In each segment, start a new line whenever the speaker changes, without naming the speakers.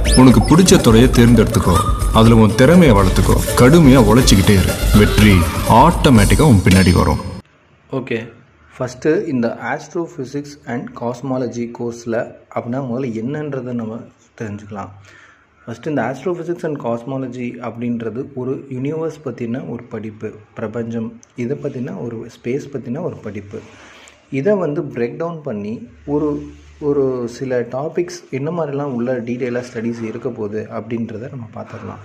உனக்கு பிடிச்ச துறையை தேர்ந்தெடுத்துக்கோ அதில் உன் திறமையை வளர்த்துக்கோ கடுமையாக உழைச்சிக்கிட்டே இரு வெற்றி ஆட்டோமேட்டிக்காக உன் பின்னாடி வரும்
ஓகே ஃபஸ்ட்டு இந்த ஆஸ்ட்ரோ ஃபிசிக்ஸ் அண்ட் காஸ்மாலஜி கோர்ஸில் அப்படின்னா முதல்ல என்னன்றதை நம்ம தெரிஞ்சுக்கலாம் ஃபஸ்ட்டு இந்த ஆஸ்ட்ரோ ஃபிசிக்ஸ் அண்ட் காஸ்மாலஜி அப்படின்றது ஒரு யூனிவர்ஸ் பற்றின ஒரு படிப்பு பிரபஞ்சம் இதை பற்றின ஒரு ஸ்பேஸ் பற்றின ஒரு படிப்பு இதை வந்து பிரேக் டவுன் பண்ணி ஒரு ஒரு சில டாபிக்ஸ் என்ன மாதிரிலாம் உள்ள டீட்டெயிலாக ஸ்டடீஸ் இருக்க போகுது அப்படின்றத நம்ம பார்த்துடலாம்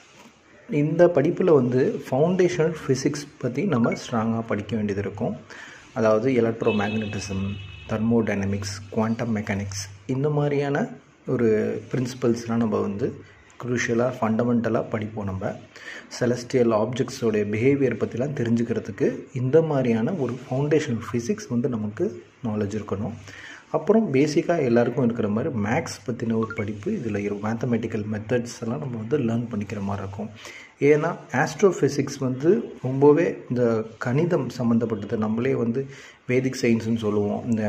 இந்த படிப்பில் வந்து ஃபவுண்டேஷனல் ஃபிசிக்ஸ் பற்றி நம்ம ஸ்ட்ராங்காக படிக்க வேண்டியது இருக்கும் அதாவது electromagnetism thermodynamics quantum mechanics இந்த மாதிரியான ஒரு பிரின்சிபல்ஸ்லாம் நம்ம வந்து குரூஷியலாக ஃபண்டமெண்டலாக படிப்போம் நம்ம செலஸ்டியல் ஆப்ஜெக்ட்ஸோடைய பிஹேவியர் பற்றிலாம் தெரிஞ்சுக்கிறதுக்கு இந்த மாதிரியான ஒரு ஃபவுண்டேஷனல் ஃபிசிக்ஸ் வந்து நமக்கு நாலேஜ் இருக்கணும் அப்புறம் பேசிக்காக எல்லாருக்கும் இருக்கிற மாதிரி மேக்ஸ் பற்றின ஒரு படிப்பு இதில் இருக்கும் மேத்தமெட்டிக்கல் மெத்தட்ஸ் எல்லாம் நம்ம வந்து லேர்ன் பண்ணிக்கிற மாதிரி இருக்கும் ஏன்னா ஆஸ்ட்ரோஃபிசிக்ஸ் வந்து ரொம்பவே இந்த கணிதம் சம்மந்தப்பட்டது நம்மளே வந்து வேதிக் சயின்ஸ்னு சொல்லுவோம் இந்த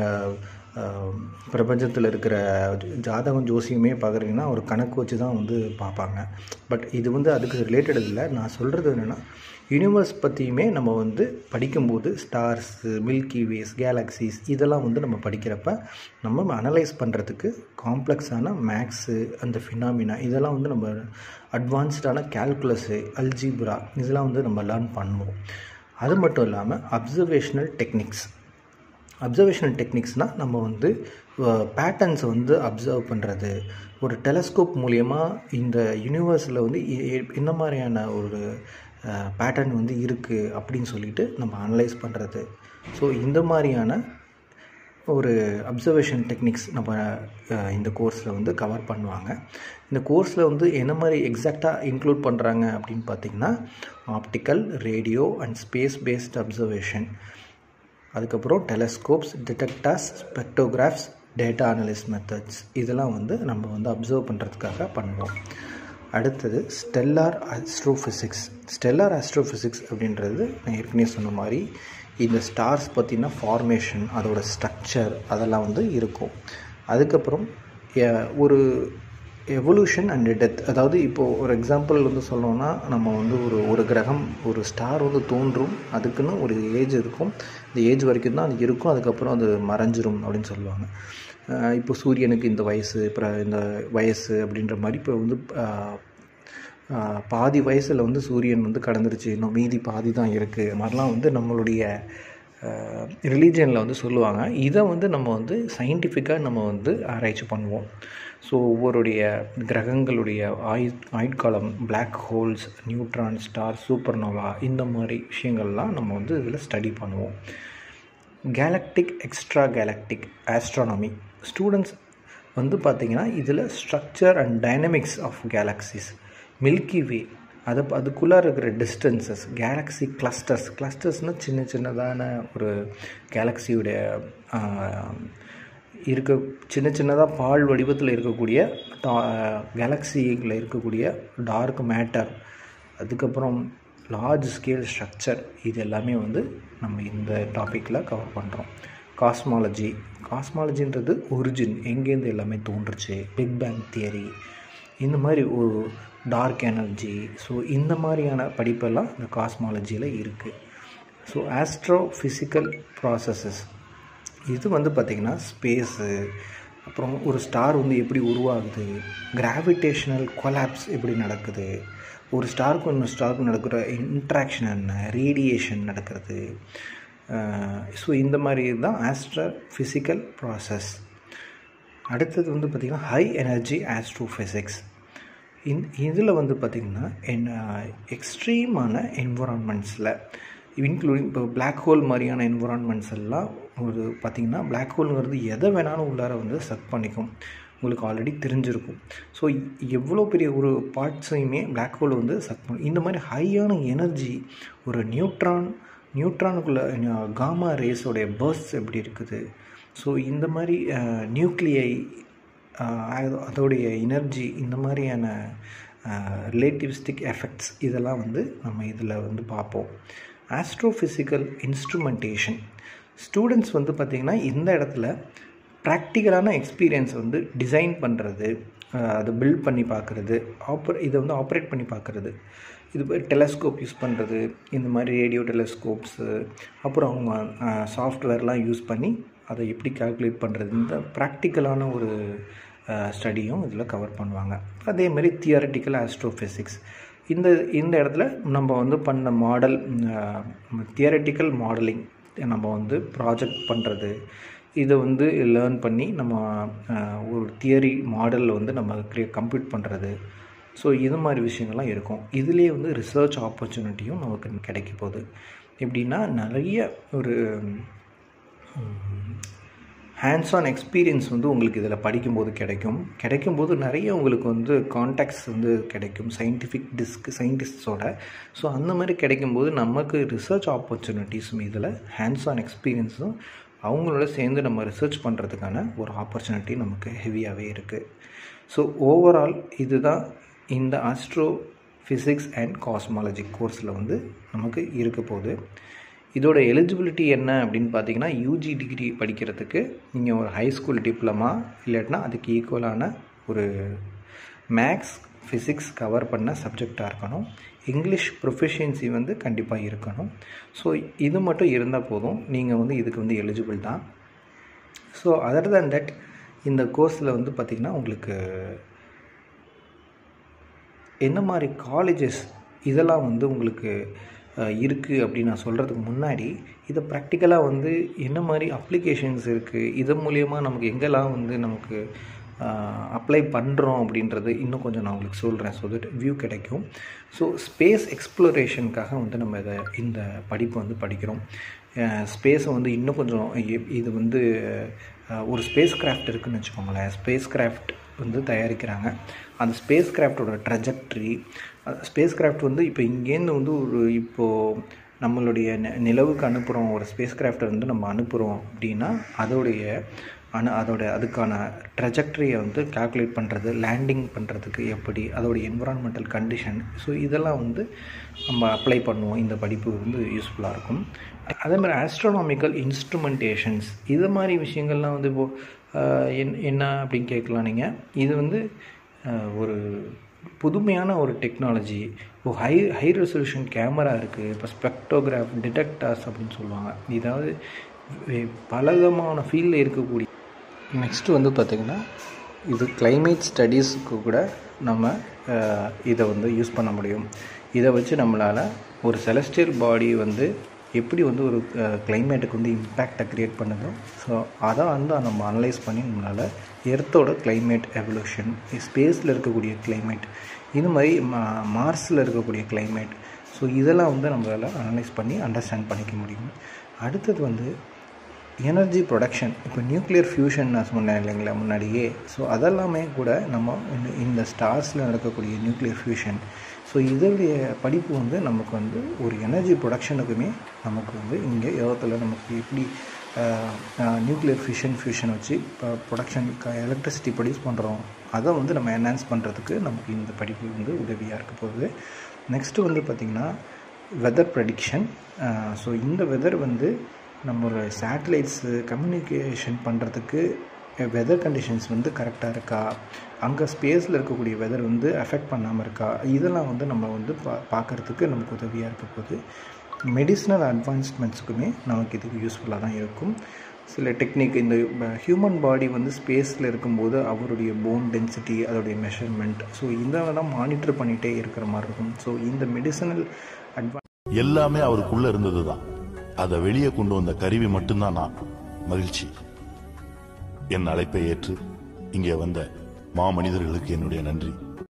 பிரபஞ்சத்தில் இருக்கிற ஜாதகம் ஜோசியமே பார்க்குறீங்கன்னா ஒரு கணக்கு வச்சு தான் வந்து பார்ப்பாங்க பட் இது வந்து அதுக்கு ரிலேட்டட் இல்லை நான் சொல்கிறது என்னென்னா யூனிவர்ஸ் பற்றியுமே நம்ம வந்து படிக்கும்போது ஸ்டார்ஸு மில்கி வேஸ் கேலக்ஸிஸ் இதெல்லாம் வந்து நம்ம படிக்கிறப்ப நம்ம அனலைஸ் பண்ணுறதுக்கு காம்ப்ளெக்ஸான மேக்ஸு அந்த ஃபினாமினா இதெல்லாம் வந்து நம்ம அட்வான்ஸ்டான கேல்குலஸு அல்ஜிப்ரா இதெல்லாம் வந்து நம்ம லேர்ன் பண்ணுவோம் அது மட்டும் இல்லாமல் அப்சர்வேஷனல் டெக்னிக்ஸ் அப்சர்வேஷனல் டெக்னிக்ஸ்னால் நம்ம வந்து பேட்டர்ன்ஸை வந்து அப்சர்வ் பண்ணுறது ஒரு டெலஸ்கோப் மூலயமா இந்த யூனிவர்ஸில் வந்து என்ன மாதிரியான ஒரு பேட்டர்ன் வந்து இருக்குது அப்படின்னு சொல்லிட்டு நம்ம அனலைஸ் பண்ணுறது ஸோ இந்த மாதிரியான ஒரு அப்சர்வேஷன் டெக்னிக்ஸ் நம்ம இந்த கோர்ஸில் வந்து கவர் பண்ணுவாங்க இந்த கோர்ஸில் வந்து என்ன மாதிரி எக்ஸாக்டாக இன்க்ளூட் பண்ணுறாங்க அப்படின்னு பார்த்திங்கன்னா optical radio and space based observation அதுக்கப்புறம் telescopes detectors spectrographs data analysis methods இதெல்லாம் வந்து நம்ம வந்து அப்சர்வ் பண்ணுறதுக்காக பண்ணுவோம் அடுத்தது ஸ்டெல்லார் ஆஸ்ட்ரோஃபிசிக்ஸ் ஸ்டெல்லார் ஆஸ்ட்ரோஃபிசிக்ஸ் அப்படின்றது நான் ஏற்கனவே சொன்ன மாதிரி இந்த ஸ்டார்ஸ் பற்றின ஃபார்மேஷன் அதோட ஸ்ட்ரக்சர் அதெல்லாம் வந்து இருக்கும் அதுக்கப்புறம் ஒரு எவல்யூஷன் அண்ட் டெத் அதாவது இப்போது ஒரு எக்ஸாம்பிள் வந்து சொல்லணும்னா நம்ம வந்து ஒரு ஒரு கிரகம் ஒரு ஸ்டார் வந்து தோன்றும் அதுக்குன்னு ஒரு ஏஜ் இருக்கும் இந்த ஏஜ் வரைக்கும் தான் அது இருக்கும் அதுக்கப்புறம் அது மறைஞ்சிரும் அப்படின்னு சொல்லுவாங்க இப்போ சூரியனுக்கு இந்த வயசு அப்புறம் இந்த வயசு அப்படின்ற மாதிரி இப்போ வந்து பாதி வயசில் வந்து சூரியன் வந்து கடந்துருச்சு இன்னும் மீதி பாதி தான் இருக்குது மாதிரிலாம் வந்து நம்மளுடைய ரிலீஜியனில் வந்து சொல்லுவாங்க இதை வந்து நம்ம வந்து சயின்டிஃபிக்காக நம்ம வந்து ஆராய்ச்சி பண்ணுவோம் ஸோ ஒவ்வொருடைய கிரகங்களுடைய ஆயு ஆயுட்காலம் black holes neutron star supernova இந்த மாதிரி விஷயங்கள்லாம் நம்ம வந்து இதில் ஸ்டடி பண்ணுவோம் galactic extragalactic astronomy students வந்து பார்த்திங்கன்னா இதில் structure and dynamics of galaxies Milky Way அது அதுக்குள்ளே இருக்கிற டிஸ்டன்சஸ் கேலக்ஸி கிளஸ்டர்ஸ் கிளஸ்டர்ஸ்னால் சின்ன சின்னதான ஒரு கேலக்ஸியுடைய இருக்க சின்ன சின்னதாக பால் வடிவத்தில் இருக்கக்கூடிய கேலக்ஸியில் இருக்கக்கூடிய டார்க் மேட்டர் அதுக்கப்புறம் லார்ஜ் ஸ்கேல் ஸ்ட்ரக்சர் இது எல்லாமே வந்து நம்ம இந்த டாப்பிக்கில் கவர் பண்ணுறோம் காஸ்மாலஜி காஸ்மாலஜின்றது ஒரிஜின் எங்கேருந்து எல்லாமே தோன்றுச்சு பிக் பேங் தியரி இந்த மாதிரி ஒரு டார்க் எனர்ஜி ஸோ இந்த மாதிரியான படிப்பெல்லாம் இந்த காஸ்மாலஜியில் இருக்குது ஸோ ஆஸ்ட்ரோ ஃபிசிக்கல் ப்ராசஸஸ் இது வந்து பார்த்திங்கன்னா ஸ்பேஸு அப்புறம் ஒரு ஸ்டார் வந்து எப்படி உருவாகுது கிராவிடேஷனல் கொலாப்ஸ் எப்படி நடக்குது ஒரு ஸ்டாருக்கும் இன்னொரு ஸ்டாருக்கும் நடக்கிற இன்ட்ராக்ஷன் என்ன ரேடியேஷன் நடக்கிறது ஸோ இந்த மாதிரி தான் ஆஸ்ட்ரோ ஃபிசிக்கல் ப்ராசஸ் அடுத்தது வந்து பார்த்திங்கன்னா ஹை எனர்ஜி ஆஸ்ட்ரோஃபிசிக்ஸ் இந் இதில் வந்து பார்த்திங்கன்னா என்ன எக்ஸ்ட்ரீமான என்வரான்மெண்ட்ஸில் இன்க்ளூடிங் இப்போ பிளாக் ஹோல் மாதிரியான என்வரான்மெண்ட்ஸ் எல்லாம் ஒரு பார்த்திங்கன்னா பிளாக் ஹோலுங்கிறது எதை வேணாலும் உள்ளார வந்து சக் பண்ணிக்கும் உங்களுக்கு ஆல்ரெடி தெரிஞ்சிருக்கும் ஸோ எவ்வளோ பெரிய ஒரு பார்ட்ஸையுமே பிளாக் ஹோல் வந்து சக் பண்ணும் இந்த மாதிரி ஹையான எனர்ஜி ஒரு நியூட்ரான் நியூட்ரானுக்குள்ள காமா ரேஸோடைய பர்ஸ்ட் எப்படி இருக்குது ஸோ இந்த மாதிரி நியூக்ளியை அதோடைய எனர்ஜி இந்த மாதிரியான ரிலேட்டிவிஸ்டிக் எஃபெக்ட்ஸ் இதெல்லாம் வந்து நம்ம இதில் வந்து பார்ப்போம் ஆஸ்ட்ரோஃபிசிக்கல் இன்ஸ்ட்ருமெண்டேஷன் ஸ்டூடெண்ட்ஸ் வந்து பார்த்திங்கன்னா இந்த இடத்துல ப்ராக்டிக்கலான எக்ஸ்பீரியன்ஸ் வந்து டிசைன் பண்ணுறது அதை பில்ட் பண்ணி பார்க்குறது ஆப்ரே இதை வந்து ஆப்ரேட் பண்ணி பார்க்குறது இது டெலஸ்கோப் யூஸ் பண்ணுறது இந்த மாதிரி ரேடியோ டெலஸ்கோப்ஸு அப்புறம் அவங்க சாஃப்ட்வேர்லாம் யூஸ் பண்ணி அதை எப்படி கால்குலேட் பண்ணுறது இந்த ப்ராக்டிக்கலான ஒரு ஸ்டடியும் இதில் கவர் பண்ணுவாங்க அதே மாதிரி தியரட்டிக்கல் ஆஸ்ட்ரோஃபிசிக்ஸ் இந்த இந்த இடத்துல நம்ம வந்து பண்ண மாடல் தியரட்டிக்கல் மாடலிங் நம்ம வந்து ப்ராஜெக்ட் பண்ணுறது இதை வந்து லேர்ன் பண்ணி நம்ம ஒரு தியரி மாடலில் வந்து நம்ம க்ரியே கம்ப்யூட் பண்ணுறது ஸோ இது மாதிரி விஷயங்கள்லாம் இருக்கும் இதுலேயே வந்து ரிசர்ச் ஆப்பர்ச்சுனிட்டியும் நமக்கு கிடைக்க போகுது எப்படின்னா நிறைய ஒரு ஹேண்ட்ஸ் ஆன் எக்ஸ்பீரியன்ஸ் வந்து உங்களுக்கு இதில் படிக்கும்போது கிடைக்கும் கிடைக்கும்போது நிறைய உங்களுக்கு வந்து கான்டாக்ட்ஸ் வந்து கிடைக்கும் சயின்டிஃபிக் டிஸ்க் சயின்டிஸ்ட்ஸோட ஸோ அந்த மாதிரி கிடைக்கும்போது நமக்கு ரிசர்ச் ஆப்பர்ச்சுனிட்டிஸும் இதில் ஹேண்ட்ஸ் ஆன் எக்ஸ்பீரியன்ஸும் அவங்களோட சேர்ந்து நம்ம ரிசர்ச் பண்ணுறதுக்கான ஒரு ஆப்பர்ச்சுனிட்டி நமக்கு ஹெவியாகவே இருக்குது ஸோ ஓவரால் இதுதான் இந்த ஆஸ்ட்ரோ ஃபிசிக்ஸ் அண்ட் காஸ்மாலஜி கோர்ஸில் வந்து நமக்கு இருக்க போகுது இதோட எலிஜிபிலிட்டி என்ன அப்படின்னு பார்த்தீங்கன்னா யூஜி டிகிரி படிக்கிறதுக்கு நீங்கள் ஒரு ஹை ஸ்கூல் டிப்ளமா இல்லாட்டினா அதுக்கு ஈக்குவலான ஒரு மேக்ஸ் ஃபிசிக்ஸ் கவர் பண்ண சப்ஜெக்டாக இருக்கணும் இங்கிலீஷ் ப்ரொஃபிஷியன்சி வந்து கண்டிப்பாக இருக்கணும் ஸோ இது மட்டும் இருந்தால் போதும் நீங்கள் வந்து இதுக்கு வந்து எலிஜிபிள் தான் ஸோ அதர் தேன் தட் இந்த கோர்ஸில் வந்து பார்த்திங்கன்னா உங்களுக்கு என்ன மாதிரி காலேஜஸ் இதெல்லாம் வந்து உங்களுக்கு இருக்குது அப்படின்னு நான் சொல்கிறதுக்கு முன்னாடி இதை ப்ராக்டிக்கலாக வந்து என்ன மாதிரி அப்ளிகேஷன்ஸ் இருக்குது இதன் மூலயமா நமக்கு எங்கெல்லாம் வந்து நமக்கு அப்ளை பண்ணுறோம் அப்படின்றது இன்னும் கொஞ்சம் நான் உங்களுக்கு சொல்கிறேன் ஸோ தட் வியூ கிடைக்கும் ஸோ ஸ்பேஸ் எக்ஸ்ப்ளோரேஷனுக்காக வந்து நம்ம இதை இந்த படிப்பு வந்து படிக்கிறோம் ஸ்பேஸை வந்து இன்னும் கொஞ்சம் இது வந்து ஒரு ஸ்பேஸ் கிராஃப்ட் இருக்குதுன்னு வச்சுக்கோங்களேன் ஸ்பேஸ் கிராஃப்ட் வந்து தயாரிக்கிறாங்க அந்த ஸ்பேஸ் கிராஃப்டோட ட்ரஜெக்ட்ரி ஸ்பேஸ் கிராஃப்ட் வந்து இப்போ இங்கேருந்து வந்து ஒரு இப்போது நம்மளுடைய நிலவுக்கு அனுப்புகிறோம் ஒரு ஸ்பேஸ் கிராஃப்டை வந்து நம்ம அனுப்புகிறோம் அப்படின்னா அதோடைய அனு அதோட அதுக்கான ட்ரஜெக்டரியை வந்து கால்குலேட் பண்ணுறது லேண்டிங் பண்ணுறதுக்கு எப்படி அதோடைய என்விரான்மெண்டல் கண்டிஷன் ஸோ இதெல்லாம் வந்து நம்ம அப்ளை பண்ணுவோம் இந்த படிப்பு வந்து யூஸ்ஃபுல்லாக இருக்கும் அதே மாதிரி ஆஸ்ட்ரோனாமிக்கல் இன்ஸ்ட்ருமெண்டேஷன்ஸ் இது மாதிரி விஷயங்கள்லாம் வந்து இப்போது என் என்ன அப்படின்னு கேட்கலாம் நீங்கள் இது வந்து ஒரு புதுமையான ஒரு டெக்னாலஜி இப்போ ஹை ஹை ரெசல்யூஷன் கேமரா இருக்குது இப்போ ஸ்பெக்டோகிராஃப் டிடெக்டர்ஸ் அப்படின்னு சொல்லுவாங்க இதாவது பலவிதமான ஃபீல்டில் இருக்கக்கூடிய நெக்ஸ்ட்டு வந்து பார்த்திங்கன்னா இது கிளைமேட் ஸ்டடீஸுக்கு கூட நம்ம இதை வந்து யூஸ் பண்ண முடியும் இதை வச்சு நம்மளால் ஒரு செலஸ்டியல் பாடி வந்து எப்படி வந்து ஒரு கிளைமேட்டுக்கு வந்து இம்பேக்டை க்ரியேட் பண்ணுதோ ஸோ அதை வந்து நம்ம அனலைஸ் பண்ணி நம்மளால் எர்த்தோட கிளைமேட் எவல்யூஷன் ஸ்பேஸில் இருக்கக்கூடிய கிளைமேட் இது மாதிரி மா மார்ஸில் இருக்கக்கூடிய கிளைமேட் ஸோ இதெல்லாம் வந்து நம்மளால் அனலைஸ் பண்ணி அண்டர்ஸ்டாண்ட் பண்ணிக்க முடியும் அடுத்தது வந்து எனர்ஜி ப்ரொடக்ஷன் இப்போ நியூக்ளியர் ஃபியூஷன் நான் சொன்னேன் இல்லைங்களா முன்னாடியே ஸோ அதெல்லாமே கூட நம்ம இந்த ஸ்டார்ஸில் நடக்கக்கூடிய நியூக்ளியர் ஃபியூஷன் ஸோ இதோடைய படிப்பு வந்து நமக்கு வந்து ஒரு எனர்ஜி ப்ரொடக்ஷனுக்குமே நமக்கு வந்து இங்கே யோகத்தில் நமக்கு எப்படி நியூக்ளியர் ஃபியூஷன் ஃபியூஷன் வச்சு இப்போ ப்ரொடக்ஷன் எலக்ட்ரிசிட்டி ப்ரொடியூஸ் பண்ணுறோம் அதை வந்து நம்ம என்ஹான்ஸ் பண்ணுறதுக்கு நமக்கு இந்த படிப்பு வந்து உதவியாக இருக்க போகுது நெக்ஸ்ட்டு வந்து பார்த்திங்கன்னா வெதர் ப்ரெடிக்ஷன் ஸோ இந்த வெதர் வந்து நம்மளோட சேட்டலைட்ஸு கம்யூனிகேஷன் பண்ணுறதுக்கு வெதர் கண்டிஷன்ஸ் வந்து கரெக்டாக இருக்கா அங்கே ஸ்பேஸில் இருக்கக்கூடிய வெதர் வந்து அஃபெக்ட் பண்ணாமல் இருக்கா இதெல்லாம் வந்து நம்ம வந்து பா பார்க்குறதுக்கு நமக்கு உதவியாக இருக்க போகுது மெடிசினல் அட்வான்ஸ்மெண்ட்ஸுக்குமே நமக்கு இதுக்கு யூஸ்ஃபுல்லாக தான் இருக்கும் சில டெக்னிக் இந்த ஹியூமன் பாடி வந்து ஸ்பேஸில் இருக்கும்போது அவருடைய போன் டென்சிட்டி அதோடைய மெஷர்மெண்ட் ஸோ இதெல்லாம் மானிட்டர் பண்ணிகிட்டே இருக்கிற மாதிரி இருக்கும் ஸோ இந்த மெடிசனல் அட்வான்ஸ்
எல்லாமே அவருக்குள்ள இருந்ததுதான் அதை வெளியே கொண்டு வந்த கருவி மட்டும்தான் நான் மகிழ்ச்சி என் அழைப்பை ஏற்று இங்கே வந்த மாமனிதர்களுக்கு என்னுடைய நன்றி